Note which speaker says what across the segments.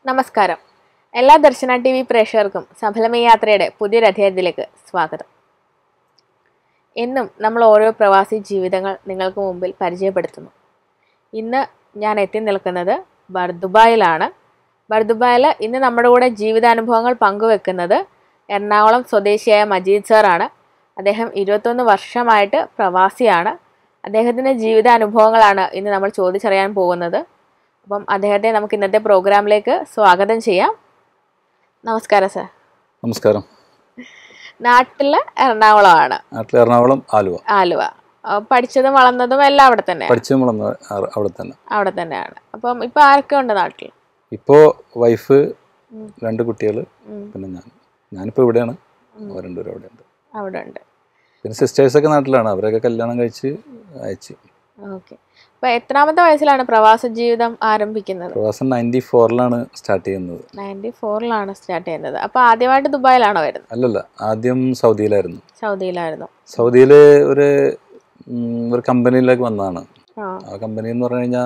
Speaker 1: നമസ്കാരം എല്ലാ ദർശന T V പ്രേക്ഷകർക്കും സഫലമയ യാത്രയുടെ പുതിയൊരു അധ്യായത്തിലേക്ക് സ്വാഗതം എന്നും നമ്മൾ ഓരോ പ്രവാസി ജീവിതങ്ങൾ നിങ്ങൾക്ക് മുമ്പിൽ പരിചയപ്പെടുത്തുന്നു ഇന്ന് ഞാൻ എത്തി നിൽക്കുന്നത് ബർദുബായിലാണ് ബർദുബായിൽ ഇന്ന് നമ്മുടെ കൂടെ ജീവിതാനുഭവങ്ങൾ പങ്കുവെക്കുന്നത് എറണാകുളം സ്വദേശിയായ മജീദ് സാറാണ് അദ്ദേഹം ഇരുപത്തൊന്ന് വർഷമായിട്ട് പ്രവാസിയാണ് അദ്ദേഹത്തിൻ്റെ ജീവിതാനുഭവങ്ങളാണ് ഇന്ന് നമ്മൾ ചോദിച്ചറിയാൻ പോകുന്നത് അപ്പം അദ്ദേഹത്തെ നമുക്ക് ഇന്നത്തെ പ്രോഗ്രാമിലേക്ക് സ്വാഗതം ചെയ്യാം നമസ്കാരം സർ
Speaker 2: നമസ്കാരം
Speaker 1: നാട്ടിൽ എറണാകുളമാണ്
Speaker 2: നാട്ടിൽ എറണാകുളം ആലുവ
Speaker 1: ആലുവ ആ, പഠിച്ചതും വളർന്നതും എല്ലാം അവിടെ തന്നെയാണ്
Speaker 2: പഠിച്ചു വളർന്ന ആ- അവിടെ തന്നെ
Speaker 1: അവിടെ തന്നെയാണ് അപ്പം ഇപ്പൊ ആരൊക്കെ ഉണ്ട് നാട്ടിൽ
Speaker 2: ഇപ്പോൾ വൈഫ്
Speaker 1: ഉം.
Speaker 2: രണ്ട് കുട്ടികൾ
Speaker 1: ഉം,
Speaker 2: പിന്നെ ഞാൻ ഞാനിപ്പോൾ ഇവിടെയാണ്
Speaker 1: ഉം.
Speaker 2: അവർ രണ്ടുപേരും അവിടെയുണ്ട്
Speaker 1: അവിടെ ഉണ്ട്
Speaker 2: പിന്നെ സിസ്റ്റേഴ്സൊക്കെ നാട്ടിലാണ് അവരൊക്കെ കല്യാണം കഴിച്ച് അയച്ചു
Speaker 1: ഓക്കെ അപ്പൊ എത്രാമത്തെ വയസ്സിലാണ് പ്രവാസ ജീവിതം ആരംഭിക്കുന്നത്
Speaker 2: പ്രവാസം നയൻറ്റി ഫോറിലാണ് സ്റ്റാർട്ട് ചെയ്യുന്നത്
Speaker 1: നയൻറ്റി ഫോറിലാണ് സ്റ്റാർട്ട് ചെയ്യുന്നത് അപ്പൊ ആദ്യമായിട്ട് ദുബായിലാണോ വരുന്നത്
Speaker 2: അല്ലല്ല ആദ്യം സൗദിയിലായിരുന്നു
Speaker 1: സൗദിയിലായിരുന്നു
Speaker 2: സൗദിയിൽ ഒരു ഉം, ഒരു കമ്പനിയിലേക്ക് വന്നതാണ്
Speaker 1: ആ
Speaker 2: ആ കമ്പനി എന്ന് പറഞ്ഞു കഴിഞ്ഞാൽ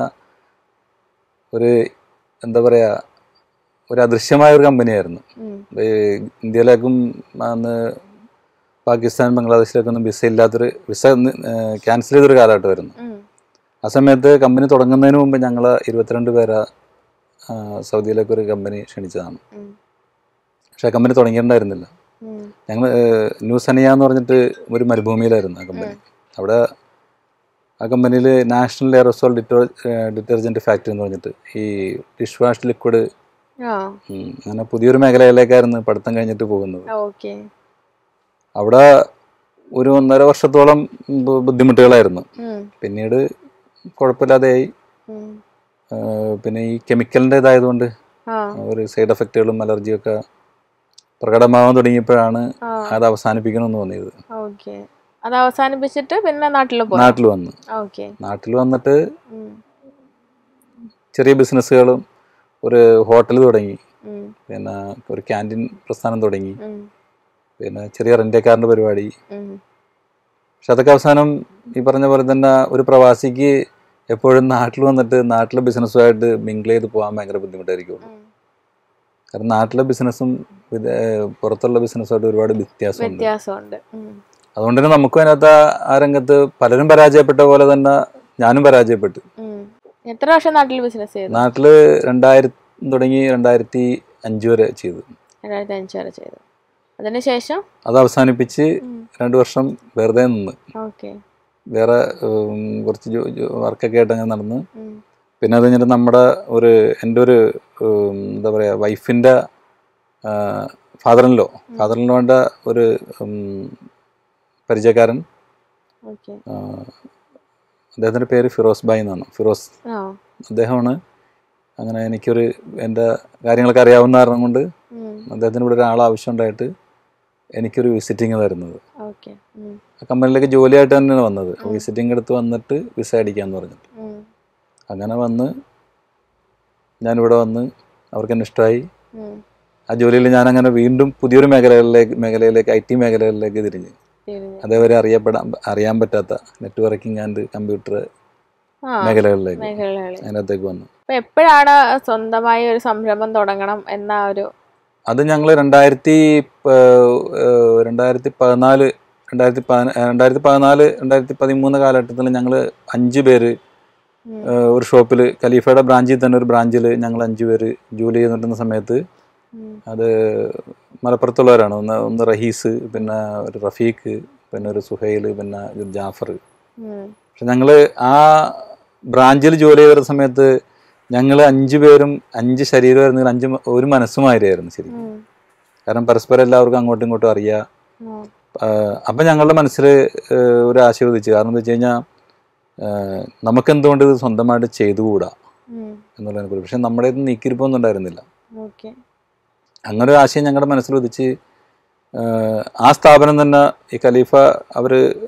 Speaker 2: ഒരു എന്താ പറയുക ഒരു അദൃശ്യമായ ഒരു കമ്പനിയായിരുന്നു
Speaker 1: ഉം,
Speaker 2: ഈ ഇന്ത്യയിലേക്കും അന്ന് പാകിസ്ഥാൻ ബംഗ്ലാദേശിലേക്കൊന്നും വിസ ഇല്ലാത്തൊരു വിസ ക്യാൻസൽ ചെയ്തൊരു കാലഘട്ടമായിരുന്നു
Speaker 1: ഉം,
Speaker 2: ആ സമയത്ത് കമ്പനി തുടങ്ങുന്നതിന് മുമ്പ് ഞങ്ങൾ ഇരുപത്തിരണ്ട് പേരെ ആ, സൗദിയിലേക്ക് ഒരു കമ്പനി ക്ഷണിച്ചതാണ്
Speaker 1: ഉം,
Speaker 2: പക്ഷേ ആ കമ്പനി തുടങ്ങിയിട്ടുണ്ടായിരുന്നില്ല
Speaker 1: ഉം,
Speaker 2: ഞങ്ങൾ ന്യൂ സനിയ എന്ന് പറഞ്ഞിട്ട് ഒരു മരുഭൂമിയിലായിരുന്നു ആ കമ്പനി അവിടെ ആ കമ്പനിയിൽ നാഷണൽ എയറോസോൾ ഡിറ്റർ ഡിറ്റർജൻറ്റ് ഫാക്ടറി എന്ന് പറഞ്ഞിട്ട് ഈ ഡിഷ് വാഷ് ലിക്വിഡ്
Speaker 1: ആ
Speaker 2: അങ്ങനെ പുതിയൊരു മേഖലയിലേക്കായിരുന്നു പഠിത്തം കഴിഞ്ഞിട്ട് പോകുന്നത്
Speaker 1: ഓക്കെ
Speaker 2: അവിടെ ഒരു ഒന്നര വർഷത്തോളം ബു- ബുദ്ധിമുട്ടുകളായിരുന്നു
Speaker 1: ഉം,
Speaker 2: പിന്നീട് കുഴപ്പമില്ലാതെയായി
Speaker 1: ഉം,
Speaker 2: ആ, പിന്നെ ഈ കെമിക്കലിൻ്റെ ഇതായതുകൊണ്ട്
Speaker 1: ആ
Speaker 2: ഒരു സൈഡ് എഫക്റ്റുകളും അലർജിയും ഒക്കെ പ്രകടമാവാൻ തുടങ്ങിയപ്പോഴാണ്
Speaker 1: ആ
Speaker 2: അത് അവസാനിപ്പിക്കണമെന്ന് തോന്നിയത്
Speaker 1: ഓക്കെ അത് അവസാനിപ്പിച്ചിട്ട് പിന്നെ നാട്ടിൽ പോയി
Speaker 2: നാട്ടിൽ വന്ന്
Speaker 1: ഓക്കെ
Speaker 2: നാട്ടിൽ വന്നിട്ട്
Speaker 1: ഉം,
Speaker 2: ചെറിയ ബിസിനസ്സുകളും ഒരു ഹോട്ടൽ തുടങ്ങി
Speaker 1: ഉം,
Speaker 2: പിന്നെ ഒരു ക്യാൻറ്റീൻ പ്രസ്ഥാനം തുടങ്ങി
Speaker 1: ഉം,
Speaker 2: പിന്നെ ചെറിയ റെൻ്റേക്കാരൻ്റെ പരിപാടി
Speaker 1: ഉം,
Speaker 2: പക്ഷെ അതൊക്കെ അവസാനം ഈ പറഞ്ഞ പോലെ തന്നെ ഒരു പ്രവാസിക്ക് എപ്പോഴും നാട്ടിൽ വന്നിട്ട് നാട്ടിലെ ബിസിനസ്സുമായിട്ട് മിങ്കിൾ ചെയ്ത് പോകാൻ ഭയങ്കര ബുദ്ധിമുട്ടായിരിക്കും
Speaker 1: ഉം.
Speaker 2: കാരണം നാട്ടിലെ ബിസിനസ്സും ഇത് പുറത്തുള്ള ബിസിനസ്സുമായിട്ട് ഒരുപാട് വ്യത്യാസമുണ്ട്
Speaker 1: വ്യത്യാസമുണ്ട് ഉം,
Speaker 2: അതുകൊണ്ട് തന്നെ നമുക്കും അതിനകത്ത് ആ- ആ രംഗത്ത് പലരും പരാജയപ്പെട്ട പോലെ തന്നെ ഞാനും പരാജയപ്പെട്ടു
Speaker 1: ഉം. എത്ര വർഷം നാട്ടിൽ ബിസിനസ് ചെയ്തു
Speaker 2: നാട്ടിൽ രണ്ടായിരത്തി തുടങ്ങി രണ്ടായിരത്തി അഞ്ച് വരെ ചെയ്തു
Speaker 1: രണ്ടായിരത്തി അഞ്ച് വരെ ചെയ്തു അതിനുശേഷം
Speaker 2: അത് അവസാനിപ്പിച്ച്
Speaker 1: ഉം,
Speaker 2: രണ്ട് വർഷം വെറുതെ നിന്ന്
Speaker 1: ഓക്കെ
Speaker 2: വേറെ ഉം, കുറച്ച് ജോ- ജോ- വർക്കൊക്കെ ആയിട്ട് അങ്ങനെ നടന്ന്
Speaker 1: ഉം,
Speaker 2: പിന്നെ അത് കഴിഞ്ഞിട്ട് നമ്മുടെ ഒരു എൻ്റെ ഒരു ഉം, എന്താ പറയുക വൈഫിൻ്റെ ഫാദറിൻലോ ഫാദറിൻലോൻ്റെ ഒരു ഉം, പരിചയക്കാരൻ
Speaker 1: ഓക്കെ
Speaker 2: ആ, അദ്ദേഹത്തിൻ്റെ പേര് ഫിറോസ് ബായ് എന്നാണ് ഫിറോസ്
Speaker 1: ആ
Speaker 2: അദ്ദേഹമാണ് അങ്ങനെ എനിക്കൊരു എൻ്റെ കാര്യങ്ങളൊക്കെ അറിയാവുന്ന കാരണം കൊണ്ട്
Speaker 1: ഉം,
Speaker 2: അദ്ദേഹത്തിന് ഇവിടെ ഒരാൾ ആവശ്യമുണ്ടായിട്ട് എനിക്കൊരു വിസിറ്റിംഗ് തരുന്നത്
Speaker 1: ഓക്കെ ഉം,
Speaker 2: ആ കമ്പനിയിലേക്ക് ജോലിയായിട്ട് തന്നെയാണ് വന്നത് വിസിറ്റിംഗ് എടുത്ത് വന്നിട്ട് വിസ അടിക്കാന്ന് പറഞ്ഞിട്ട്
Speaker 1: ഉം,
Speaker 2: അങ്ങനെ വന്ന് ഞാനിവിടെ വന്ന് അവർക്ക് എന്നെ ഇഷ്ടമായി
Speaker 1: ഉം.
Speaker 2: ആ ജോലിയിൽ ഞാനങ്ങനെ വീണ്ടും പുതിയൊരു മേഖലകളിലേക്ക് മേഖലയിലേക്ക് ഐ ടി മേഖലകളിലേക്ക് തിരിഞ്ഞ്
Speaker 1: തിരിഞ്ഞ്.
Speaker 2: അതേവരെ അറിയപ്പെടാൻ അറിയാൻ പറ്റാത്ത നെറ്റ്വർക്കിംഗ് ആൻഡ് കമ്പ്യൂട്ടർ
Speaker 1: ആ
Speaker 2: മേഖലകളിലേക്ക്
Speaker 1: മേഖലകളിൽ
Speaker 2: അതിനകത്തേക്ക് വന്നു
Speaker 1: അപ്പൊ എപ്പോഴാണ് സ്വന്തമായി ഒരു സംരംഭം തുടങ്ങണം എന്ന ഒരു
Speaker 2: അത് ഞങ്ങൾ രണ്ടായിരത്തി പ- ഏഹ് രണ്ടായിരത്തി പതിനാല് രണ്ടായിരത്തി പതിന രണ്ടായിരത്തി പതിനാല് രണ്ടായിരത്തി പതിമൂന്ന് കാലഘട്ടത്തിൽ ഞങ്ങൾ അഞ്ച് പേര്
Speaker 1: ഉം,
Speaker 2: ഏഹ് ഒരു ഷോപ്പിൽ ഖലീഫയുടെ ബ്രാഞ്ചിൽ തന്നെ ഒരു ബ്രാഞ്ചിൽ ഞങ്ങൾ അഞ്ച് പേര് ജോലി ചെയ്തുകൊണ്ടിരുന്ന സമയത്ത്
Speaker 1: ഉം,
Speaker 2: അത് മലപ്പുറത്തുള്ളവരാണ് ഒന്ന് ഒന്ന് റഹീസ് പിന്നെ ഒരു റഫീഖ് പിന്നെ ഒരു സുഹൈൽ പിന്നെ ഒരു ജാഫർ
Speaker 1: ഉം,
Speaker 2: പക്ഷെ ഞങ്ങൾ ആ ബ്രാഞ്ചിൽ ജോലി ചെയ്ത സമയത്ത് ഞങ്ങൾ അഞ്ച് പേരും അഞ്ച് ശരീരമായിരുന്നെങ്കിൽ അഞ്ച് മ- ഒരു മനസ്സുമായിരുന്നു ശരിക്കും
Speaker 1: ഉം,
Speaker 2: കാരണം പരസ്പരം എല്ലാവർക്കും അങ്ങോട്ടും ഇങ്ങോട്ടും അറിയാം
Speaker 1: ഉം,
Speaker 2: ആഹ് അപ്പം ഞങ്ങളുടെ മനസ്സിൽ ഒരു ആശ ഉദിച്ചു കാരണം എന്താ വെച്ച് കഴിഞ്ഞാൽ നമുക്ക് എന്തുകൊണ്ട് ഇത് സ്വന്തമായിട്ട് ചെയ്തുകൂടാ
Speaker 1: ഉം,
Speaker 2: എന്നുള്ളതിനെ കുറിച്ച് പക്ഷെ നമ്മുടെ ഇത് നീക്കിയിരിപ്പൊന്നും ഉണ്ടായിരുന്നില്ല
Speaker 1: ഓക്കെ
Speaker 2: അങ്ങനെ ഒരു ആശയം ഞങ്ങളുടെ മനസ്സിൽ ഉദിച്ച് ആഹ് ആ സ്ഥാപനം തന്നെ ഈ ഖലീഫ അവർ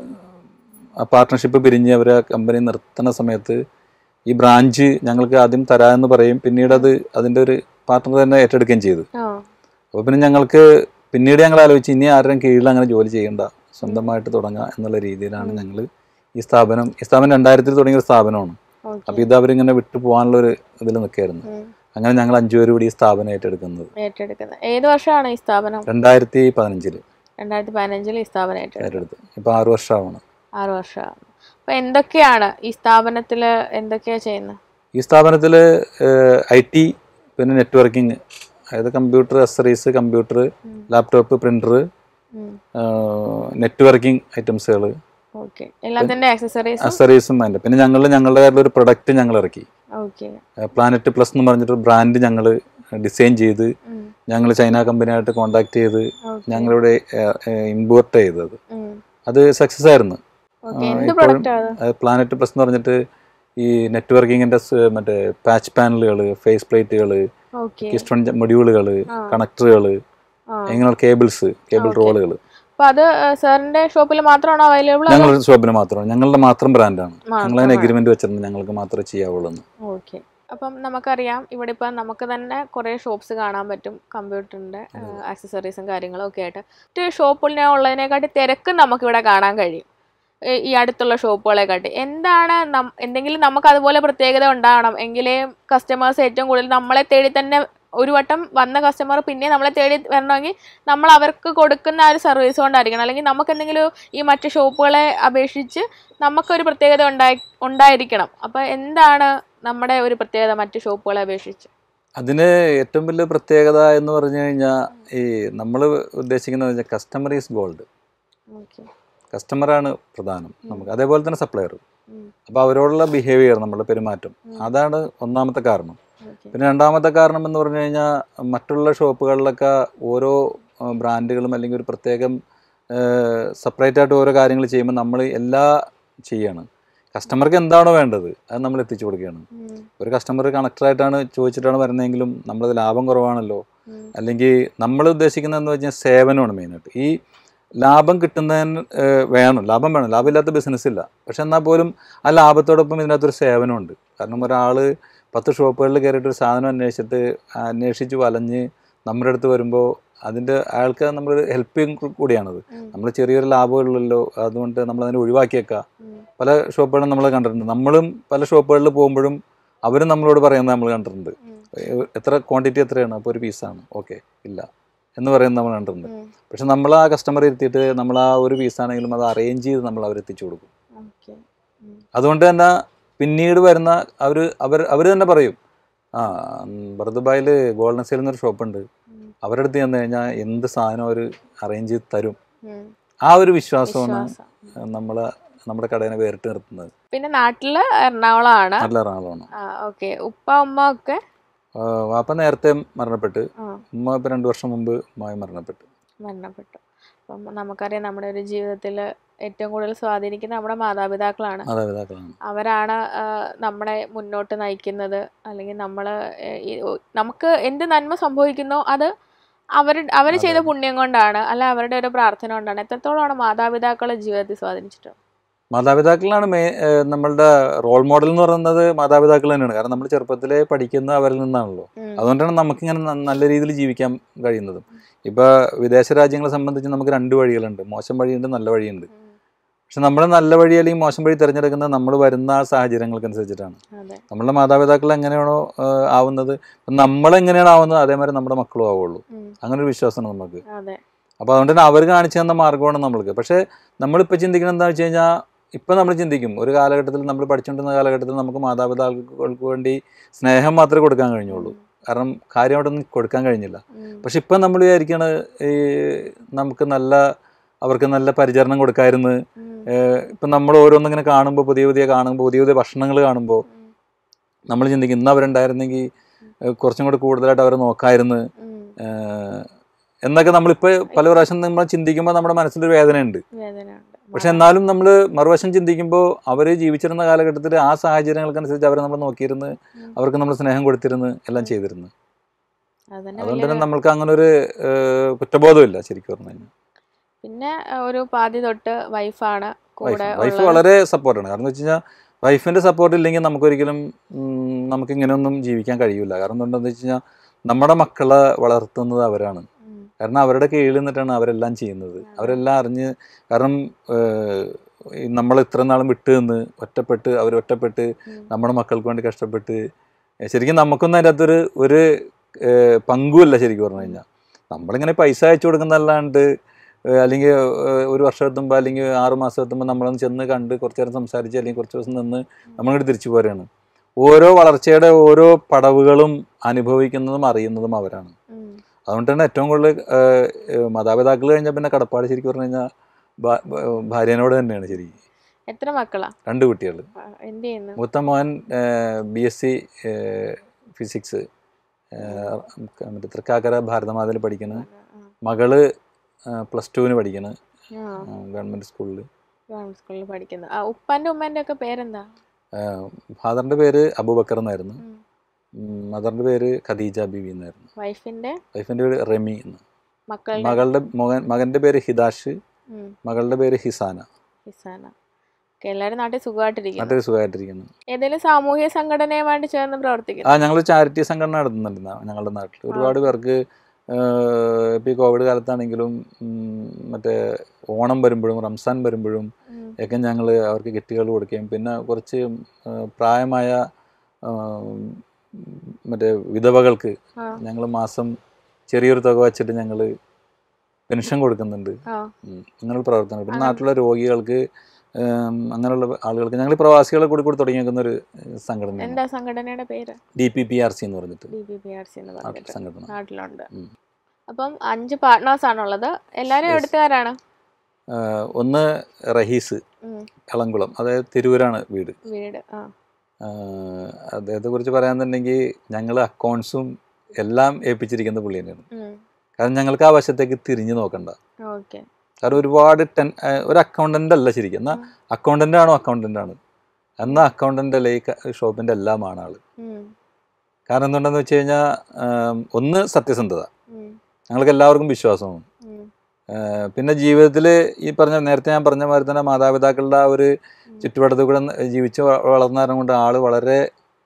Speaker 2: ആ പാർട്ട്ണർഷിപ്പ് പിരിഞ്ഞ് അവർ ആ കമ്പനി നിർത്തുന്ന സമയത്ത് ഈ ബ്രാഞ്ച് ഞങ്ങൾക്ക് ആദ്യം തരാമെന്ന് പറയും പിന്നീട് അത് അതിൻ്റെ ഒരു പാർട്ട്ണർ തന്നെ ഏറ്റെടുക്കുകയും ചെയ്തു
Speaker 1: ആ
Speaker 2: അപ്പോൾ പിന്നെ ഞങ്ങൾക്ക് പിന്നീട് ഞങ്ങൾ ആലോചിച്ച് ഇനി ആരുടെയും കീഴിൽ അങ്ങനെ ജോലി ചെയ്യണ്ട സ്വന്തമായിട്ട് തുടങ്ങുക എന്നുള്ള രീതിയിലാണ് ഞങ്ങൾ ഈ സ്ഥാപനം ഈ സ്ഥാപനം രണ്ടായിരത്തിൽ തുടങ്ങിയ ഒരു സ്ഥാപനമാണ്
Speaker 1: ഓക്കെ
Speaker 2: അപ്പോൾ ഇത് അവരിങ്ങനെ വിട്ടു പോകാനുള്ള ഒരു ഇതിൽ നിൽക്കുകയായിരുന്നു അങ്ങനെ ഞങ്ങൾ അഞ്ചു പേര് കൂടി ഈ സ്ഥാപനം ഏറ്റെടുക്കുന്നത്
Speaker 1: ഏറ്റെടുക്കുന്നത് ഏത് വർഷമാണ് ഈ സ്ഥാപനം
Speaker 2: രണ്ടായിരത്തി പതിനഞ്ചില്
Speaker 1: രണ്ടായിരത്തി പതിനഞ്ചിൽ ഈ സ്ഥാപനം ഏറ്റെടുത്തത്
Speaker 2: ഏറ്റെടുത്ത് ഇപ്പൊ ആറു വർഷമാവണം
Speaker 1: ആറ് വർഷമാണ് അപ്പൊ എന്തൊക്കെയാണ് ഈ സ്ഥാപനത്തിൽ എന്തൊക്കെയാ ചെയ്യുന്നത്
Speaker 2: ഈ സ്ഥാപനത്തിൽ ഐ ടി പിന്നെ നെറ്റ്വർക്കിംഗ് അതായത് കമ്പ്യൂട്ടർ അസറീസ് കമ്പ്യൂട്ടർ
Speaker 1: ഉം.
Speaker 2: ലാപ്ടോപ്പ് പ്രിന്റർ
Speaker 1: ഉം.
Speaker 2: നെറ്റ്വർക്കിംഗ് ഐറ്റംസുകൾ
Speaker 1: ഓക്കെ എല്ലാത്തിന്റെ ആക്സസറീസ്
Speaker 2: അസറീസും അതിൻ്റെ പിന്നെ ഞങ്ങൾ ഞങ്ങളുടെ കാര്യത്തിൽ ഒരു പ്രൊഡക്റ്റ് ഞങ്ങൾ ഇറക്കി
Speaker 1: ഓക്കെ
Speaker 2: പ്ലാനറ്റ് പ്ലസ് എന്ന് പറഞ്ഞിട്ട് ബ്രാൻഡ് ഞങ്ങൾ ഡിസൈൻ ചെയ്ത് ഞങ്ങൾ ചൈന കമ്പനിയായിട്ട് കോണ്ടാക്ട് ചെയ്ത് ഞങ്ങളിവിടെ ഇമ്പോർട്ട് ചെയ്തത് അത് സക്സസ് ആയിരുന്നു
Speaker 1: ഓക്കെ
Speaker 2: ആ,
Speaker 1: എന്ത്
Speaker 2: ഇപ്പോഴും-
Speaker 1: പ്രൊഡക്റ്റ് അത്
Speaker 2: അത് പ്ലാനറ്റ് പ്ലസ് എന്ന് പറഞ്ഞിട്ട് ഈ നെറ്റ്വർക്കിങ്ങിൻ്റെ മറ്റേ പാച്ച് പാനലുകൾ ഫേസ് പ്ലേറ്റുകൾ
Speaker 1: ഓക്കെ
Speaker 2: കിസ്റ്റൺ മൊഡ്യൂളുകൾ
Speaker 1: ആ.
Speaker 2: കണക്ടറുകൾ
Speaker 1: ആ
Speaker 2: ഇങ്ങനെയുള്ള കേബിൾസ് കേബിൾ
Speaker 1: Okay.
Speaker 2: റോളുകൾ
Speaker 1: അപ്പൊ അത് സാറിന്റെ ഷോപ്പിൽ മാത്രമാണോ അവൈലബിൾ
Speaker 2: ഞങ്ങളുടെ ഷോപ്പിന് മാത്രമാണ് ഞങ്ങളുടെ മാത്രം ബ്രാൻഡാണ് ഞങ്ങൾ അതിന് അഗ്രിമെന്റ് വെച്ചിട്ടുണ്ട് ഞങ്ങൾക്ക് മാത്രമേ ചെയ്യാവുള്ളൂ എന്ന്
Speaker 1: ഓക്കെ അപ്പം നമുക്കറിയാം ഇവിടെ ഇപ്പം നമുക്ക് തന്നെ കുറേ ഷോപ്സ് കാണാൻ പറ്റും കമ്പ്യൂട്ടറിന്റെ ആക്സസറീസും കാര്യങ്ങളും ഒക്കെ ആയിട്ട് മറ്റ് ഷോപ്പിനെ ഉള്ളതിനെക്കാട്ടി തിരക്ക് നമുക്കിവിടെ കാണാൻ കഴിയും ഈ- ഈ അടുത്തുള്ള ഷോപ്പുകളെക്കാട്ടി എന്താണ് നം- എന്തെങ്കിലും നമുക്ക് അതുപോലെ പ്രത്യേകത ഉണ്ടാവണം എങ്കിലേ കസ്റ്റമേഴ്സ് ഏറ്റവും കൂടുതൽ നമ്മളെ തേടി തന്നെ ഒരു വട്ടം വന്ന കസ്റ്റമർ പിന്നെ നമ്മളെ തേടി വരണമെങ്കിൽ നമ്മൾ അവർക്ക് കൊടുക്കുന്ന ആ ഒരു സർവീസ് കൊണ്ടായിരിക്കണം അല്ലെങ്കിൽ നമുക്ക് എന്തെങ്കിലും ഈ മറ്റ് ഷോപ്പുകളെ അപേക്ഷിച്ച് നമുക്കൊരു പ്രത്യേകത ഉണ്ടായി ഉണ്ടായിരിക്കണം അപ്പോൾ എന്താണ് നമ്മുടെ ഒരു പ്രത്യേകത മറ്റ് ഷോപ്പുകളെ അപേക്ഷിച്ച്
Speaker 2: അതിന് ഏറ്റവും വലിയ പ്രത്യേകത എന്ന് പറഞ്ഞു കഴിഞ്ഞാൽ ഈ നമ്മൾ ഉദ്ദേശിക്കുന്നത് വെച്ചാൽ കസ്റ്റമർ ഈസ് ഗോൾഡ്
Speaker 1: ഓക്കെ
Speaker 2: കസ്റ്റമറാണ് പ്രധാനം നമുക്ക് അതേപോലെ തന്നെ സപ്ലയർ അപ്പോൾ അവരോടുള്ള ബിഹേവിയർ നമ്മുടെ പെരുമാറ്റം അതാണ് ഒന്നാമത്തെ കാരണം പിന്നെ രണ്ടാമത്തെ കാരണം എന്ന് പറഞ്ഞു കഴിഞ്ഞാൽ മറ്റുള്ള ഷോപ്പുകളിലൊക്കെ ഓരോ ആ, ബ്രാൻഡുകളും അല്ലെങ്കിൽ ഒരു പ്രത്യേകം സെപ്പറേറ്റ് ആയിട്ട് ഓരോ കാര്യങ്ങൾ ചെയ്യുമ്പോൾ നമ്മൾ എല്ലാ ചെയ്യാണ് കസ്റ്റമർക്ക് എന്താണോ വേണ്ടത് അത് നമ്മൾ എത്തിച്ചു കൊടുക്കുകയാണ് ഒരു കസ്റ്റമർ കണക്ടറായിട്ടാണ് ചോദിച്ചിട്ടാണ് വരുന്നതെങ്കിലും നമ്മളത് ലാഭം കുറവാണല്ലോ അല്ലെങ്കിൽ നമ്മൾ ഉദ്ദേശിക്കുന്നത് എന്ന് വെച്ചാൽ സേവനമാണ് മെയിനായിട്ട് ഈ ലാഭം കിട്ടുന്നതിന് ഏഹ്, വേണം ലാഭം വേണം ലാഭമില്ലാത്ത ബിസിനസ് ഇല്ല പക്ഷെ എന്നാൽ പോലും ആ ലാഭത്തോടൊപ്പം ഇതിനകത്തൊരു സേവനമുണ്ട് കാരണം ഒരാൾ പത്ത് ഷോപ്പുകളിൽ കയറിയിട്ട് ഒരു സാധനം അന്വേഷിച്ചിട്ട് അന്വേഷിച്ച് വലഞ്ഞ് നമ്മുടെ അടുത്ത് വരുമ്പോൾ അതിൻ്റെ അയാൾക്ക് നമ്മൾ ഹെൽപ്പിംഗ് കൂടിയാണത് നമ്മൾ ചെറിയൊരു ലാഭമുള്ളല്ലോ അതുകൊണ്ട് നമ്മൾ അതിനെ ഒഴിവാക്കിയേക്കാം പല ഷോപ്പുകളും നമ്മൾ കണ്ടിട്ടുണ്ട് നമ്മളും പല ഷോപ്പുകളിൽ പോകുമ്പോഴും അവരും നമ്മളോട് പറയുന്നത് നമ്മൾ കണ്ടിട്ടുണ്ട് ഏഹ് എത്ര ക്വാണ്ടിറ്റി എത്രയാണ് അപ്പോൾ ഒരു പീസാണ് ഓക്കെ ഇല്ല എന്ന് പറയുന്നത് നമ്മൾ കണ്ടിട്ടുണ്ട് പക്ഷെ നമ്മൾ ആ കസ്റ്റമർ ഇരുത്തിയിട്ട് നമ്മൾ ആ ഒരു പീസാണെങ്കിലും അത് അറേഞ്ച് ചെയ്ത് നമ്മൾ അവരെത്തിച്ചു കൊടുക്കും
Speaker 1: ഓക്കെ
Speaker 2: അതുകൊണ്ട് തന്നെ പിന്നീട് വരുന്ന അവർ അവർ അവർ തന്നെ പറയും ആ ബർദുബായിൽ ഗോൾഡൻ സെയിൽ എന്നൊരു ഷോപ്പുണ്ട് അവരുടെ അടുത്ത് ചെന്ന് കഴിഞ്ഞാൽ എന്ത് സാധനം അവർ അറേഞ്ച് ചെയ്ത് തരും ആ ഒരു വിശ്വാസമാണ്
Speaker 1: വിശ്വാസം
Speaker 2: നമ്മളെ നമ്മുടെ കടേനെ വേറിട്ട് നിർത്തുന്നത്
Speaker 1: പിന്നെ നാട്ടില് എറണാകുളമാണ്
Speaker 2: നല്ല എറണാകുളമാണ്
Speaker 1: ആ ഓക്കെ ഉപ്പ ഉമ്മ ഒക്കെ
Speaker 2: ആ, വാപ്പ നേരത്തെ മരണപ്പെട്ട്
Speaker 1: ആ
Speaker 2: ഉമ്മ ഇപ്പം രണ്ട് വർഷം മുമ്പ് ഉമ്മായി മരണപ്പെട്ടു
Speaker 1: മരണപ്പെട്ടു അപ്പം നമുക്കറിയാം നമ്മുടെ ഒരു ജീവിതത്തിൽ ഏറ്റവും കൂടുതൽ സ്വാധീനിക്കുന്ന നമ്മുടെ മാതാപിതാക്കളാണ്
Speaker 2: മാതാപിതാക്കളാണ്
Speaker 1: അവരാണ് ആ, നമ്മളെ മുന്നോട്ട് നയിക്കുന്നത് അല്ലെങ്കിൽ നമ്മൾ നമുക്ക് എന്ത് നന്മ സംഭവിക്കുന്നോ അത് അവർ അവർ ചെയ്ത
Speaker 2: അതെ.
Speaker 1: പുണ്യം കൊണ്ടാണ് അല്ല അവരുടെ ഒരു പ്രാർത്ഥന കൊണ്ടാണ് എത്രത്തോളമാണ് മാതാപിതാക്കളെ ജീവിതത്തിൽ സ്വാധീനിച്ചിട്ട്
Speaker 2: മാതാപിതാക്കളാണ് മേ ഏഹ് നമ്മളുടെ റോൾ മോഡൽ എന്ന് പറയുന്നത് മാതാപിതാക്കൾ തന്നെയാണ് കാരണം നമ്മൾ ചെറുപ്പത്തിലേ പഠിക്കുന്ന അവരിൽ നിന്നാണല്ലോ അതുകൊണ്ടാണ് നമുക്കിങ്ങനെ ന- നല്ല രീതിയിൽ ജീവിക്കാൻ കഴിയുന്നത് ഇപ്പോൾ വിദേശ രാജ്യങ്ങളെ സംബന്ധിച്ച് നമുക്ക് രണ്ട് വഴികളുണ്ട് മോശം വഴിയുണ്ട് നല്ല വഴിയുണ്ട് പക്ഷെ നമ്മൾ നല്ല വഴി അല്ലെങ്കിൽ മോശം വഴി തിരഞ്ഞെടുക്കുന്നത് നമ്മൾ വരുന്ന ആ സാഹചര്യങ്ങൾക്കനുസരിച്ചിട്ടാണ്
Speaker 1: അതെ
Speaker 2: നമ്മളുടെ മാതാപിതാക്കൾ എങ്ങനെയാണോ ഏഹ് ആവുന്നത് നമ്മൾ എങ്ങനെയാണോ ആവുന്നത് അതേമാതിരി നമ്മുടെ മക്കളും ആവുള്ളൂ
Speaker 1: ഉം.
Speaker 2: അങ്ങനെ ഒരു വിശ്വാസമാണ് നമുക്ക്
Speaker 1: അതെ
Speaker 2: അപ്പോൾ അതുകൊണ്ട് തന്നെ അവർ കാണിച്ചു തന്ന മാർഗ്ഗമാണ് നമ്മൾക്ക് പക്ഷേ നമ്മളിപ്പോൾ ചിന്തിക്കുന്നത് എന്താണെന്ന് വെച്ച് കഴിഞ്ഞാൽ ഇപ്പം നമ്മൾ ചിന്തിക്കും ഒരു കാലഘട്ടത്തിൽ നമ്മൾ പഠിച്ചുകൊണ്ടിരുന്ന കാലഘട്ടത്തിൽ നമുക്ക് മാതാപിതാക്കൾക്ക് വേണ്ടി സ്നേഹം മാത്രമേ കൊടുക്കാൻ കഴിഞ്ഞുള്ളൂ കാരണം കാര്യമായിട്ടൊന്നും കൊടുക്കാൻ കഴിഞ്ഞില്ല
Speaker 1: ഉം.
Speaker 2: പക്ഷെ ഇപ്പം നമ്മൾ വിചാരിക്കണ ഈ നമുക്ക് നല്ല അവർക്ക് നല്ല പരിചരണം കൊടുക്കായിരുന്നു
Speaker 1: ഉം.
Speaker 2: ഇപ്പം നമ്മൾ ഓരോന്നിങ്ങനെ കാണുമ്പോൾ പുതിയ പുതിയ കാണുമ്പോൾ പുതിയ പുതിയ ഭക്ഷണങ്ങൾ കാണുമ്പോൾ
Speaker 1: ഉം.
Speaker 2: നമ്മൾ ചിന്തിക്കും ഇന്ന് അവരുണ്ടായിരുന്നെങ്കിൽ ഏഹ് കുറച്ചും കൂടി കൂടുതലായിട്ട് അവരെ നോക്കായിരുന്നു
Speaker 1: ഉം.
Speaker 2: ഏഹ് എന്നൊക്കെ നമ്മളിപ്പോൾ പല പ്രാവശ്യം നമ്മൾ ചിന്തിക്കുമ്പോൾ നമ്മുടെ മനസ്സിലൊരു വേദനയുണ്ട്
Speaker 1: വേദനയുണ്ട്
Speaker 2: പക്ഷെ എന്നാലും നമ്മൾ മറുവശം ചിന്തിക്കുമ്പോൾ അവർ ജീവിച്ചിരുന്ന കാലഘട്ടത്തിൽ ആ സാഹചര്യങ്ങൾക്കനുസരിച്ച് അവരെ നമ്മൾ നോക്കിയിരുന്ന്
Speaker 1: ഉം.
Speaker 2: അവർക്ക് നമ്മൾ സ്നേഹം കൊടുത്തിരുന്ന് എല്ലാം ചെയ്തിരുന്നു
Speaker 1: അതന്നെ
Speaker 2: അതുകൊണ്ട്
Speaker 1: വലിയൊരു
Speaker 2: തന്നെ നമ്മൾക്ക് അങ്ങനെ ഒരു ഏഹ്, കുറ്റബോധമില്ല ശരിക്കും പറഞ്ഞു കഴിഞ്ഞാൽ
Speaker 1: പിന്നെ ഒരു പാതി തൊട്ട് വൈഫാണ് കൂടെ
Speaker 2: വൈഫ്
Speaker 1: ഉള്ളത്.
Speaker 2: വളരെ സപ്പോർട്ടാണ് കാരണം എന്ന് വെച്ച് കഴിഞ്ഞാൽ വൈഫിൻ്റെ സപ്പോർട്ട് ഇല്ലെങ്കിൽ നമുക്കൊരിക്കലും ഉം, നമുക്ക് ഇങ്ങനെയൊന്നും ജീവിക്കാൻ കഴിയില്ല കാരണം എന്താണെന്ന് വെച്ച് കഴിഞ്ഞാൽ നമ്മുടെ മക്കളെ വളർത്തുന്നത് അവരാണ്
Speaker 1: ഉം.
Speaker 2: കാരണം അവരുടെ കീഴിൽ നിന്നിട്ടാണ് അവരെല്ലാം ചെയ്യുന്നത് അവരെല്ലാം അറിഞ്ഞ് കാരണം ഏഹ്, ഈ നമ്മൾ ഇത്ര നാളും വിട്ട് നിന്ന് ഒറ്റപ്പെട്ട് അവർ ഒറ്റപ്പെട്ട്
Speaker 1: ഉം.
Speaker 2: നമ്മുടെ മക്കൾക്ക് വേണ്ടി കഷ്ടപ്പെട്ട് ഏഹ് ശരിക്കും നമുക്കൊന്നും അതിൻ്റെ അകത്തൊരു ഒരു ഏഹ് പങ്കുമില്ല ശരിക്കും പറഞ്ഞു കഴിഞ്ഞാൽ നമ്മളിങ്ങനെ പൈസ അയച്ചു കൊടുക്കുന്നതല്ലാണ്ട് ഏഹ് അല്ലെങ്കിൽ ഏഹ് ഒരു വർഷം എത്തുമ്പോൾ അല്ലെങ്കിൽ ആറ് മാസം എത്തുമ്പോൾ നമ്മളൊന്ന് ചെന്ന് കണ്ട് കുറച്ച് നേരം സംസാരിച്ച് അല്ലെങ്കിൽ കുറച്ച് ദിവസം നിന്ന് നമ്മളിങ്ങോട്ട് തിരിച്ചു പോരുകയാണ് ഓരോ വളർച്ചയുടെ ഓരോ പടവുകളും അനുഭവിക്കുന്നതും അറിയുന്നതും അവരാണ്
Speaker 1: ഉം.
Speaker 2: അതുകൊണ്ട് തന്നെ ഏറ്റവും കൂടുതൽ ഏഹ്, ഏഹ്, മാതാപിതാക്കൾ കഴിഞ്ഞാൽ പിന്നെ കടപ്പാട് ശരിക്കും പറഞ്ഞു കഴിഞ്ഞാൽ ഭാ- ഭാ- ഭാര്യനോട് തന്നെയാണ് ശരിക്കും
Speaker 1: എത്ര മക്കളാ
Speaker 2: രണ്ട് കുട്ടികൾ
Speaker 1: ആ, എന്ത് ചെയ്യുന്നു
Speaker 2: മൂത്ത മോൻ ബി എസ് സി ഫിസിക്സ് മറ്റേ തൃക്കാക്കര ഭാരതമാതയിൽ പഠിക്കുന്നത്
Speaker 1: ആ,
Speaker 2: മകള് പ്ലസ് ടുവിന് പഠിക്കുന്നത്
Speaker 1: ആ
Speaker 2: ഗവൺമെൻറ് സ്കൂളിൽ
Speaker 1: ഗവൺമെന്റ് സ്കൂളിൽ പഠിക്കുന്നു ആ ഉപ്പാന്റെ ഉമ്മാന്റെ ഒക്കെ പേരെന്താ
Speaker 2: ഫാദറിൻ്റെ പേര് അബൂബക്കർ എന്നായിരുന്നു
Speaker 1: ഉം.
Speaker 2: മദറിൻ്റെ പേര് ഖദീജ ബിബി എന്നായിരുന്നു
Speaker 1: വൈഫിന്റെ
Speaker 2: വൈഫിൻ്റെ പേര് റെമി എന്ന്
Speaker 1: മക്കളുടെ
Speaker 2: മകളുടെ മകൻ മകൻ്റെ പേര് ഹിദാഷ്
Speaker 1: ഉം,
Speaker 2: മകളുടെ പേര് ഹിസാന
Speaker 1: ഹിസാന ഓക്കെ എല്ലാവരും നാട്ടിൽ സുഖമായിട്ടിരിക്കുന്നു
Speaker 2: നാട്ടിൽ സുഖമായിട്ടിരിക്കുന്നു
Speaker 1: ഏതെങ്കിലും സാമൂഹ്യ സംഘടനയുമായിട്ട് ചേർന്ന്
Speaker 2: ആ
Speaker 1: പ്രവർത്തിക്കുന്നു
Speaker 2: ഞങ്ങൾ ചാരിറ്റി സംഘടന നടത്തുന്നുണ്ട് ന- ഞങ്ങളുടെ നാട്ടിൽ ഒരുപാട് പേർക്ക് ഇപ്പോൾ ഈ കോവിഡ് കാലത്താണെങ്കിലും ഉം, മറ്റേ ഓണം വരുമ്പോഴും റംസാൻ വരുമ്പോഴും
Speaker 1: ഉം,
Speaker 2: ഒക്കെ ഞങ്ങൾ അവർക്ക് കിറ്റുകൾ കൊടുക്കുകയും പിന്നെ കുറച്ച് ആ, പ്രായമായ ആ, മറ്റേ വിധവകൾക്ക്
Speaker 1: ആ,
Speaker 2: ഞങ്ങൾ മാസം ചെറിയൊരു തുക വച്ചിട്ട് ഞങ്ങൾ പെൻഷൻ കൊടുക്കുന്നുണ്ട്
Speaker 1: ആ,
Speaker 2: ഉം. അങ്ങനെയുള്ള പ്രവർത്തനം പിന്നെ
Speaker 1: അങ്ങനെ-
Speaker 2: നാട്ടിലുള്ള രോഗികൾക്ക് ഉം, അങ്ങനെയുള്ള ആളുകൾക്ക് ഞങ്ങൾ പ്രവാസികളെ കൂടി കൂടി തുടങ്ങിയേക്കുന്ന ഒരു സംഘടനയാണ്
Speaker 1: എന്താ സംഘടനയുടെ പേര്
Speaker 2: D P P R C എന്ന് പറഞ്ഞിട്ട്
Speaker 1: D B P R C എന്ന്
Speaker 2: നാട്ടിൽ
Speaker 1: പറഞ്ഞിട്ട്
Speaker 2: സംഘടന
Speaker 1: നാട്ടിലുണ്ട്
Speaker 2: ഉം.
Speaker 1: അപ്പം അഞ്ച് പാർട്ട്നേഴ്സ് ആണുള്ളത് എല്ലാരും
Speaker 2: Yes.
Speaker 1: എവിടുത്തുകാരാണ്
Speaker 2: ആ, ഒന്ന് റഹീസ്
Speaker 1: ഉം,
Speaker 2: എളംകുളം അതായത് തിരൂരാണ് വീട്
Speaker 1: വീട് ആ
Speaker 2: ആ, അദ്ദേഹത്തെ കുറിച്ച് പറയാന്നുണ്ടെങ്കിൽ ഞങ്ങൾ അക്കൗണ്ട്സും എല്ലാം ഏൽപ്പിച്ചിരിക്കുന്ന പുള്ളി തന്നെയാണ് കാരണം ഞങ്ങൾക്ക് ആ വശത്തേക്ക് തിരിഞ്ഞു നോക്കണ്ട
Speaker 1: ഓക്കെ
Speaker 2: കാരണം ഒരുപാട് ടെൻ ആ, ഒരു അക്കൗണ്ടന്റ് അല്ല ശരിക്കും എന്നാൽ അക്കൗണ്ടന്റ് ആണോ അക്കൗണ്ടന്റ് ആണ് എന്നാൽ അക്കൗണ്ടന്റ് അല്ല ഈ ക- ഷോപ്പിന്റെ എല്ലാമാണ് ആള് കാരണം എന്തുകൊണ്ടെന്ന് വെച്ച് കഴിഞ്ഞാൽ ഒന്ന് സത്യസന്ധത ഞങ്ങൾക്ക് എല്ലാവർക്കും വിശ്വാസമാണ് ആ, പിന്നെ ജീവിതത്തിൽ ഈ പറഞ്ഞ നേരത്തെ ഞാൻ പറഞ്ഞ മാതിരി തന്നെ മാതാപിതാക്കളുടെ ആ ഒരു ചുറ്റുപാടത്തിൽ കൂടെ ന- ജീവിച്ച് വ- വളർന്ന കാരണം കൊണ്ട് ആള് വളരെ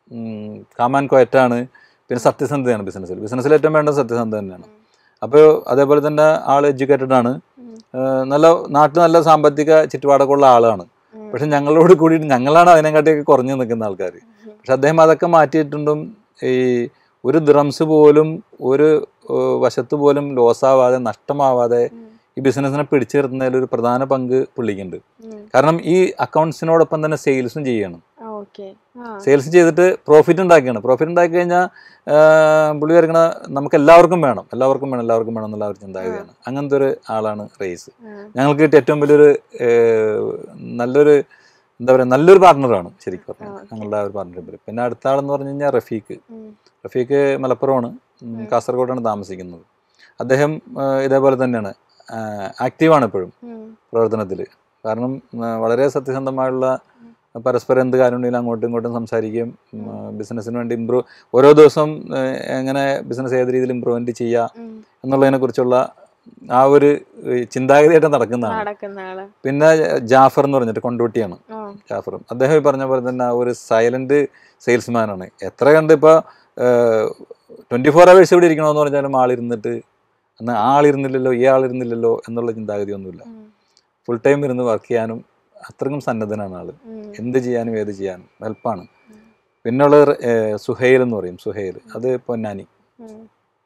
Speaker 2: കാമാൻ ക്വയറ്റാണ് പിന്നെ സത്യസന്ധതയാണ് ബിസിനസ്സിൽ ബിസിനസ്സിൽ ഏറ്റവും വേണ്ടത് സത്യസന്ധത തന്നെയാണ് അപ്പോൾ അതേപോലെ തന്നെ ആൾ എഡ്യൂക്കേറ്റഡ് ആണ് ആ, നല്ല നാട്ടിൽ നല്ല സാമ്പത്തിക ചുറ്റുപാടൊക്കെ ഉള്ള ആളാണ് പക്ഷെ ഞങ്ങളോട് കൂടിയിട്ട് ഞങ്ങളാണ് അതിനെക്കാട്ടിയൊക്കെ കുറഞ്ഞു നിൽക്കുന്ന ആൾക്കാർ പക്ഷെ അദ്ദേഹം അതൊക്കെ മാറ്റിയിട്ടുണ്ടും ഈ ഒരു ദ്രംസ് പോലും ഒരു ഏഹ്, വശത്ത് പോലും ലോസാവാതെ നഷ്ടമാവാതെ ഈ ബിസിനസ്സിനെ പിടിച്ചു നിർത്തുന്നതിൽ ഒരു പ്രധാന പങ്ക് പുള്ളിക്കുണ്ട് കാരണം ഈ അക്കൗണ്ട്സിനോടൊപ്പം തന്നെ സെയിൽസും ചെയ്യണം
Speaker 1: ഓക്കെ ആ
Speaker 2: സെയിൽസ് ചെയ്തിട്ട് പ്രോഫിറ്റ് ഉണ്ടാക്കിയാണ് പ്രോഫിറ്റ് ഉണ്ടാക്കി കഴിഞ്ഞാൽ പുള്ളി വരക്കണ നമുക്ക് എല്ലാവർക്കും വേണം എല്ലാവർക്കും വേണം എല്ലാവർക്കും വേണം എന്നുള്ള ഒരു ചിന്താഗതിയാണ് അങ്ങനത്തെ ഒരു ആളാണ് റേസ്
Speaker 1: ആ,
Speaker 2: ഞങ്ങൾക്ക് കിട്ടിയ ഏറ്റവും വലിയൊരു ഏഹ്, നല്ലൊരു എന്താ പറയുക നല്ലൊരു പാർട്ണറാണ് ശരിക്കും പറഞ്ഞാൽ
Speaker 1: ഓക്കേ.
Speaker 2: ഞങ്ങളുടെ ആ ഒരു പാർട്ണർഷിപ്പിൽ പിന്നെ അടുത്ത ആളെന്ന് പറഞ്ഞു കഴിഞ്ഞാൽ റഫീഖ്
Speaker 1: ഉം,
Speaker 2: റഫീഖ് മലപ്പുറമാണ് ഉം,
Speaker 1: ഉം.
Speaker 2: കാസർഗോഡാണ് താമസിക്കുന്നത് അദ്ദേഹം ഏഹ്, ഇതേപോലെ തന്നെയാണ് ആക്റ്റീവാണ് എപ്പോഴും
Speaker 1: ഉം,
Speaker 2: പ്രവർത്തനത്തിൽ കാരണം ആ, വളരെ സത്യസന്ധമായുള്ള പരസ്പരം എന്ത് കാര്യമുണ്ടെങ്കിലും അങ്ങോട്ടും ഇങ്ങോട്ടും സംസാരിക്കുകയും ബിസിനസ്സിന് വേണ്ടി ഇമ്പ്രൂവ് ഓരോ ദിവസം ആ, എങ്ങനെ ബിസിനസ് ഏത് രീതിയിൽ ഇമ്പ്രൂവ്മെന്റ് ചെയ്യുക
Speaker 1: ഉം.
Speaker 2: എന്നുള്ളതിനെ കുറിച്ചുള്ള ആ ഒരു ഏ, ചിന്താഗതിയായിട്ട് നടക്കുന്നതാണ്
Speaker 1: നടക്കുന്ന ആള്
Speaker 2: പിന്നെ ജാഫർ എന്ന് പറഞ്ഞിട്ട് കൊണ്ടോട്ടിയാണ്
Speaker 1: ആ,
Speaker 2: ജാഫറും അദ്ദേഹം ഈ പറഞ്ഞ പോലെ തന്നെ ആ ഒരു സൈലന്റ് സെയിൽസ്മാനാണ് എത്ര കണ്ട് ഇപ്പോൾ ട്വൻറ്റി ഫോർ അവേഴ്സ് ഇവിടെ ഇരിക്കണമെന്ന് പറഞ്ഞാലും ആളിരുന്നിട്ട് എന്നാൽ ആളിരുന്നില്ലല്ലോ ഈ ആളിരുന്നില്ലല്ലോ എന്നുള്ള ചിന്താഗതി ഒന്നുമില്ല
Speaker 1: ഉം,
Speaker 2: ഫുൾ ടൈം ഇരുന്ന് വർക്ക് ചെയ്യാനും അത്രയും സന്നദ്ധനാണ് ആള്
Speaker 1: ഉം,
Speaker 2: എന്ത് ചെയ്യാനും ഏത് ചെയ്യാനും ഹെൽപ്പാണ് പിന്നുള്ളത് ഏഹ്, സുഹൈൽ എന്ന് പറയും സുഹൈൽ അത് പൊന്നാനി
Speaker 1: ഉം,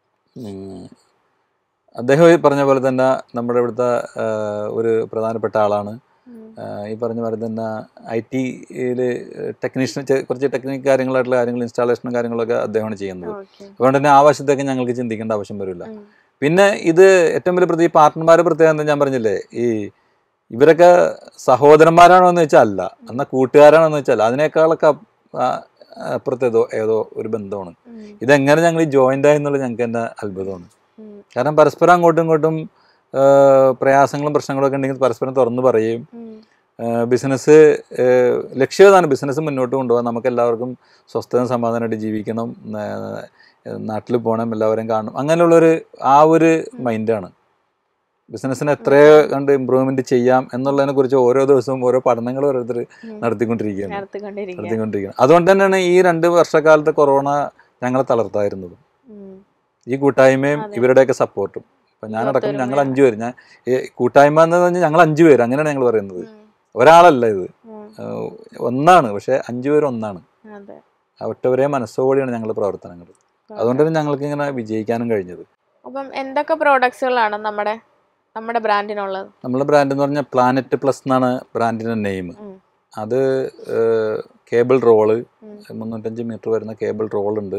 Speaker 2: ഉം. അദ്ദേഹം ഈ പറഞ്ഞ പോലെ തന്നെ നമ്മുടെ ഇവിടുത്തെ ഏഹ്, ഒരു പ്രധാനപ്പെട്ട ആളാണ്
Speaker 1: ഉം,
Speaker 2: ഏഹ്, ഈ പറഞ്ഞ പോലെ തന്നെ ഐ ടിയിൽ ടെക്നീഷ്യൻ കുറച്ച് ടെക്നിക് കാര്യങ്ങളായിട്ടുള്ള കാര്യങ്ങൾ ഇൻസ്റ്റാളേഷനും കാര്യങ്ങളൊക്കെ അദ്ദേഹമാണ് ചെയ്യുന്നത്
Speaker 1: ഓക്കെ
Speaker 2: അതുകൊണ്ട് തന്നെ ആ വശത്തേക്ക് ഞങ്ങൾക്ക് ചിന്തിക്കേണ്ട ആവശ്യം വരില്ല
Speaker 1: ഉം,
Speaker 2: പിന്നെ ഇത് ഏറ്റവും വലിയ പ്രതി പാർട്ട്ണർമാരെ പ്രത്യേകം എന്താ ഞാൻ പറഞ്ഞില്ലേ ഈ ഇവരൊക്കെ സഹോദരന്മാരാണോ എന്ന് വെച്ചാൽ അല്ല എന്നാൽ കൂട്ടുകാരാണോ എന്ന് വെച്ചാൽ അതിനേക്കാളൊക്കെ അപ്പ്- ആ- അപ്പുറത്ത് ഏതോ ഏതോ ഒരു ബന്ധമാണ്
Speaker 1: ഉം, ഇതെങ്ങനെ
Speaker 2: ഇതെങ്ങനെ ഞങ്ങൾ ഈ ജോയിൻ്റ് ആയെന്നുള്ളത് ഞങ്ങൾക്ക് തന്നെ അത്ഭുതമാണ്
Speaker 1: ഉം,
Speaker 2: കാരണം പരസ്പരം അങ്ങോട്ടും ഇങ്ങോട്ടും ആ, പ്രയാസങ്ങളും പ്രശ്നങ്ങളും ഒക്കെ ഉണ്ടെങ്കിൽ പരസ്പരം തുറന്നു പറയുകയും
Speaker 1: ഉം,
Speaker 2: ബിസിനസ് ലക്ഷ്യം ഇതാണ് ബിസിനസ് മുന്നോട്ട് കൊണ്ടുപോകാൻ നമുക്ക് എല്ലാവർക്കും സ്വസ്ഥവും സമാധാനമായിട്ട് ജീവിക്കണം നാട്ടിൽ പോകണം എല്ലാവരെയും കാണണം അങ്ങനെയുള്ളൊരു ആ ഒരു മൈൻഡാണ് ബിസിനസ്സിനെ എത്രയോ കണ്ട് ഇമ്പ്രൂവ്മെന്റ് ചെയ്യാം എന്നുള്ളതിനെ കുറിച്ച് ഓരോ ദിവസവും ഓരോ പഠനങ്ങൾ ഓരോരുത്തർ
Speaker 1: ഉം.
Speaker 2: നടത്തിക്കൊണ്ടിരിക്കുകയാണ്
Speaker 1: നടത്തിക്കൊണ്ടിരിക്കുക
Speaker 2: നടത്തിക്കൊണ്ടിരിക്കുകയാണ് അതുകൊണ്ട് തന്നെയാണ് ഈ രണ്ട് വർഷക്കാലത്തെ കൊറോണ ഞങ്ങളെ തളർത്തായിരുന്നത്
Speaker 1: ഉം,
Speaker 2: ഈ കൂട്ടായ്മയും
Speaker 1: അതെ.
Speaker 2: ഇവരുടെയൊക്കെ സപ്പോർട്ടും ഇപ്പം ഞാനടക്കം
Speaker 1: ഒത്തൊരുമ.
Speaker 2: ഞങ്ങൾ അഞ്ചു പേര് ഞാൻ ഈ കൂട്ടായ്മ എന്ന് പറഞ്ഞാൽ ഞങ്ങൾ അഞ്ചു പേര് അങ്ങനെയാണ് ഞങ്ങൾ പറയുന്നത്
Speaker 1: ഉം,
Speaker 2: ഒരാളല്ല ഇത്
Speaker 1: ഉം,
Speaker 2: ഏഹ് ഒന്നാണ് പക്ഷെ അഞ്ചു പേര് ഒന്നാണ്
Speaker 1: അതെ
Speaker 2: ആ ഒറ്റ ഒരേ മനസ്സോടെയാണ് ഞങ്ങളുടെ പ്രവർത്തനങ്ങൾ അതുകൊണ്ട് തന്നെ ഞങ്ങൾക്ക് ഇങ്ങനെ വിജയിക്കാനും കഴിഞ്ഞത്
Speaker 1: അപ്പം എന്തൊക്കെ പ്രോഡക്ട്സുകളാണ് നമ്മുടെ നമ്മുടെ ബ്രാൻഡിനുള്ളത്
Speaker 2: നമ്മളെ ബ്രാൻഡ് എന്ന് പറഞ്ഞാൽ പ്ലാനറ്റ് പ്ലസ് എന്നാണ് ബ്രാൻഡിൻ്റെ നെയിം
Speaker 1: ഉം.
Speaker 2: അത് കേബിൾ റോള്
Speaker 1: ഉം.
Speaker 2: മുന്നൂറ്റഞ്ച് മീറ്റർ വരുന്ന കേബിൾ റോൾ ഉണ്ട്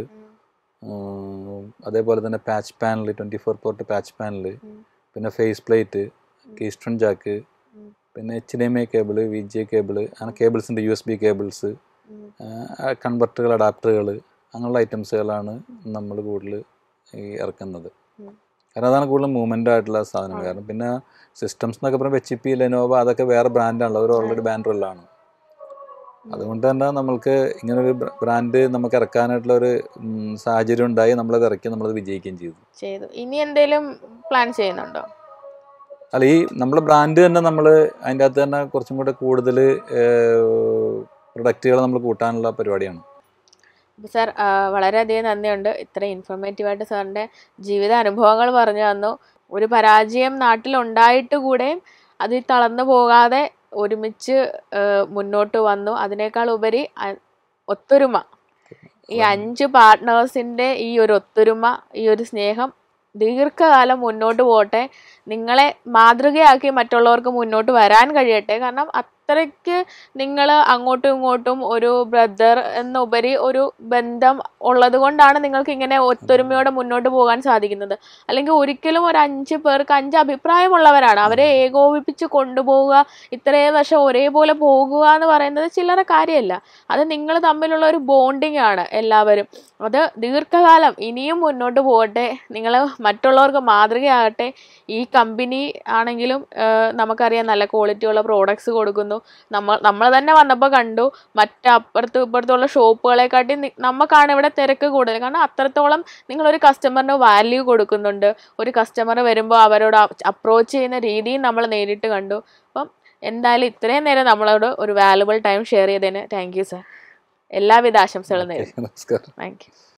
Speaker 2: ഉം, അതേപോലെ തന്നെ patch panel twenty four port patch panel
Speaker 1: ഉം.
Speaker 2: പിന്നെ ഫേസ് പ്ലേറ്റ് കീസ്റ്റൺ ജാക്ക്
Speaker 1: ഉം.
Speaker 2: പിന്നെ H D M I cable V G A cable അങ്ങനെ കേബിൾസ് ഉണ്ട് യു എസ് ബി കേബിൾസ്
Speaker 1: ഉം.
Speaker 2: കൺവെർട്ടുകൾ അഡാപ്റ്ററുകൾ അങ്ങനെയുള്ള ഐറ്റംസുകളാണ് നമ്മൾ കൂടുതൽ ഈ ഇറക്കുന്നത്
Speaker 1: ഉം.
Speaker 2: കാരണം അതാണ് കൂടുതൽ മൂവ്മെൻ്റ് ആയിട്ടുള്ള സാധനങ്ങൾ
Speaker 1: ആണ്.
Speaker 2: കാരണം പിന്നെ സിസ്റ്റംസ് എന്നൊക്കെ പറയുമ്പോൾ എച്ച് പി ലെനോവ അതൊക്കെ വേറെ ബ്രാൻഡാണല്ലോ അവർ ഓൾറെഡി ബാൻഡറിലാണ് അതുകൊണ്ട് തന്നെ നമ്മൾക്ക് ഇങ്ങനൊരു ബ്രാൻഡ് നമുക്ക് ഇറക്കാനായിട്ടുള്ള ഒരു ഉം, സാഹചര്യം ഉണ്ടായി നമ്മളത് ഇറക്കി നമ്മളത് വിജയിക്കുകയും ചെയ്തു
Speaker 1: ചെയ്തു ഇനി എന്തെങ്കിലും പ്ലാൻ ചെയ്യുന്നുണ്ടോ
Speaker 2: അല്ല ഈ നമ്മളെ ബ്രാൻഡ് തന്നെ നമ്മൾ അതിൻ്റെ അകത്ത് തന്നെ കുറച്ചും കൂടെ കൂടുതൽ പ്രൊഡക്റ്റുകൾ നമ്മൾ കൂട്ടാനുള്ള പരിപാടിയാണ്
Speaker 1: അപ്പോൾ സാർ ആ, വളരെയധികം നന്ദിയുണ്ട് ഇത്രയും ഇൻഫോർമേറ്റീവായിട്ട് സാറിൻ്റെ ജീവിത അനുഭവങ്ങൾ പറഞ്ഞു തന്നു ഒരു പരാജയം നാട്ടിലുണ്ടായിട്ട് കൂടെയും അതിൽ തളർന്നു പോകാതെ ഒരുമിച്ച് ആ, മുന്നോട്ട് വന്നു അതിനേക്കാൾ ഉപരി അ- ഒത്തൊരുമ ഈ അഞ്ച് പാർട്ട്നേഴ്സിൻ്റെ ഈ ഒരു ഒത്തൊരുമ ഈ ഒരു സ്നേഹം ദീർഘകാലം മുന്നോട്ട് പോട്ടെ നിങ്ങളെ മാതൃകയാക്കി മറ്റുള്ളവർക്ക് മുന്നോട്ട് വരാൻ കഴിയട്ടെ കാരണം അത്രയ്ക്ക് നിങ്ങൾ അങ്ങോട്ടും ഇങ്ങോട്ടും ഒരു ബ്രദർ എന്നുപരി ഒരു ബന്ധം ഉള്ളത് കൊണ്ടാണ് നിങ്ങൾക്ക് ഇങ്ങനെ ഒത്തൊരുമയോടെ മുന്നോട്ട് പോകാൻ സാധിക്കുന്നത് അല്ലെങ്കിൽ ഒരിക്കലും ഒരു അഞ്ച് പേർക്ക് അഞ്ച് അഭിപ്രായമുള്ളവരാണ് അവരെ ഏകോപിപ്പിച്ച് കൊണ്ടുപോവുക ഇത്രയും വർഷം ഒരേപോലെ പോകുക എന്ന് പറയുന്നത് ചില്ലറ കാര്യമല്ല അത് നിങ്ങൾ തമ്മിലുള്ള ഒരു ബോണ്ടിങ് ആണ് എല്ലാവരും അത് ദീർഘകാലം ഇനിയും മുന്നോട്ട് പോകട്ടെ നിങ്ങൾ മറ്റുള്ളവർക്ക് മാതൃകയാകട്ടെ ഈ കമ്പനി ആണെങ്കിലും ആ, നമുക്കറിയാം നല്ല ക്വാളിറ്റിയുള്ള പ്രോഡക്ട്സ് കൊടുക്കുന്നു നമ്മൾ നമ്മൾ തന്നെ വന്നപ്പോൾ കണ്ടു മറ്റ് അപ്പുറത്തും ഇപ്പുറത്തുള്ള ഷോപ്പുകളെക്കാട്ടി നി- നമുക്കാണ് ഇവിടെ തിരക്ക് കൂടുതൽ കാരണം അത്രത്തോളം നിങ്ങളൊരു കസ്റ്റമറിന് വാല്യൂ കൊടുക്കുന്നുണ്ട് ഒരു കസ്റ്റമർ വരുമ്പോൾ അവരോട് അപ്രോച്ച് ചെയ്യുന്ന രീതിയും നമ്മൾ നേരിട്ട് കണ്ടു അപ്പം എന്തായാലും ഇത്രയും നേരം നമ്മളോട് ഒരു വാലുബിൾ ടൈം ഷെയർ ചെയ്തതിന് താങ്ക് യു സർ എല്ലാവിധ ആശംസകളും നേരുന്നു
Speaker 2: നമസ്കാരം
Speaker 1: താങ്ക് യു